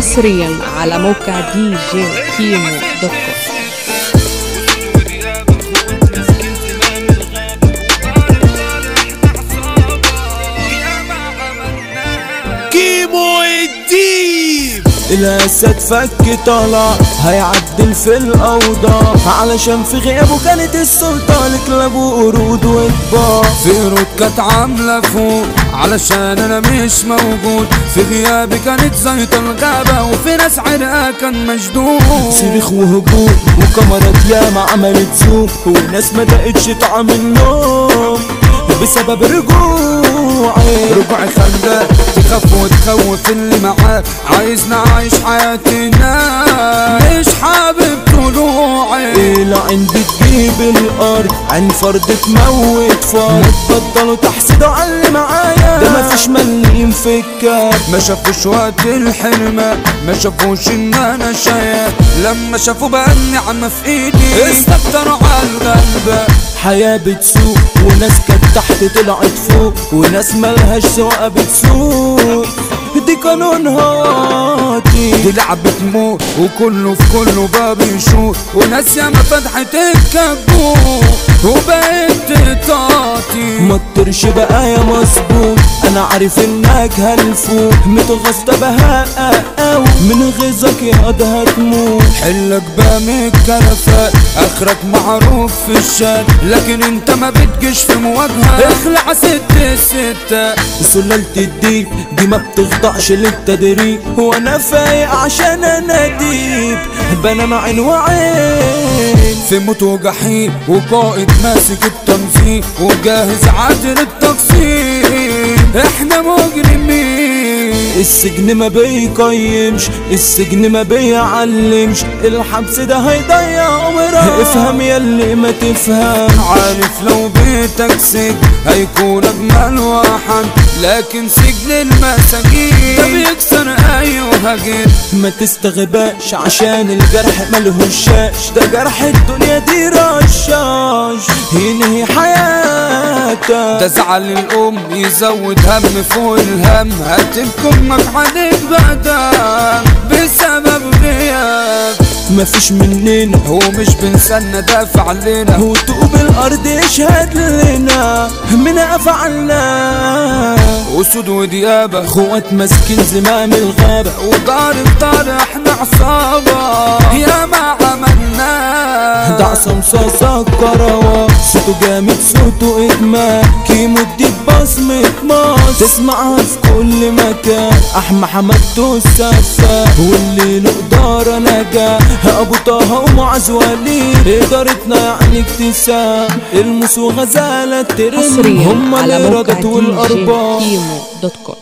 حصريا على موقع دي جي كيمو دوت كوم كيمو الديب الاسد فك طلع هيعدل في الاوضاع علشان في غيابه كانت السلطة لكلاب وقرود وكبار في رود كانت عاملة فوق علشان انا مش موجود في غيابي كانت زيطة الغابة وفي ناس عرقها كان مشدود صريخ وهجوم وكاميرات ياما عملت زوم وناس ما دقتش طعم النوم بسبب رجوعي رجوعي خلاك تخاف وتخوف اللي معاك عايزنا عايش حياتنا مش حابب طلوعي إلى عندي تجيب الأرض عن فرد تموت فرد بطلوا تحسدوا على اللي معايا ده مفيش مليم فكك ما شافوش وقت الحرمة ما شافوش ان انا شايف لما شافوا بقى النعمة في ايدي استكتروا على الغلبة حياة بتسوق وناس كانت تحت طلعت فوق وناس ملهاش سواقة بتسوق دي قانونها واطي دي لعبة موت وكله في كله بقى بيشوط وناس ياما فتحت الكبوت وبقيت تطاطي ما تطرش بقى يا مظبوط انا عارف انك هلفوت متغصب بهاء او من غيظك يا قد هتموت حلك بقى من الكلفات اخرك معروف في الشات لكن انت ما بتجيش في مواجهة اخلع ست ستة سلالة الديب دي ما بتخضعش للتدريب وانا فايق عشان انا ديب بنام عين وعين في موت وجحيم وقائد ماسك التنظيم وجاهز عادل التقسيم احنا مجرمين السجن ما بيقيمش السجن ما بيعلمش الحبس ده هيضيع عمرك افهم ياللي ما تفهم عارف لو بيتك سجن هيكون اجمل واحد لكن سجن المساجين ده بيكسر ايوه جد ما تستغباش عشان الجرح ملهوش شاش ده جرح الدنيا دي رشاش ينهي حياتك ده زعل الام يزود هم فوق الهم هتبكي امك عليك بعدها بسبب غياب مفيش مننا هو مش بنسى دافع علينا وطوب الارض يشهد لنا من افعلنا اسود وديابه اخوات ماسكين زمام الغابة ودار بدار احنا عصابه يا ما عملنا ده عصام صاصة كروة صوته جامد صوته ادمان كيمو اديك بصمة ماس تسمعها في كل مكان احمى حمدته السفة واللي له إدارة نجا ابو طه ومعز وليد ادارتنا يعني اكتساب الموس وغزالة الترند حصريا هم على اللي موقع ردت دي جي والارباب كيمو دوت كوم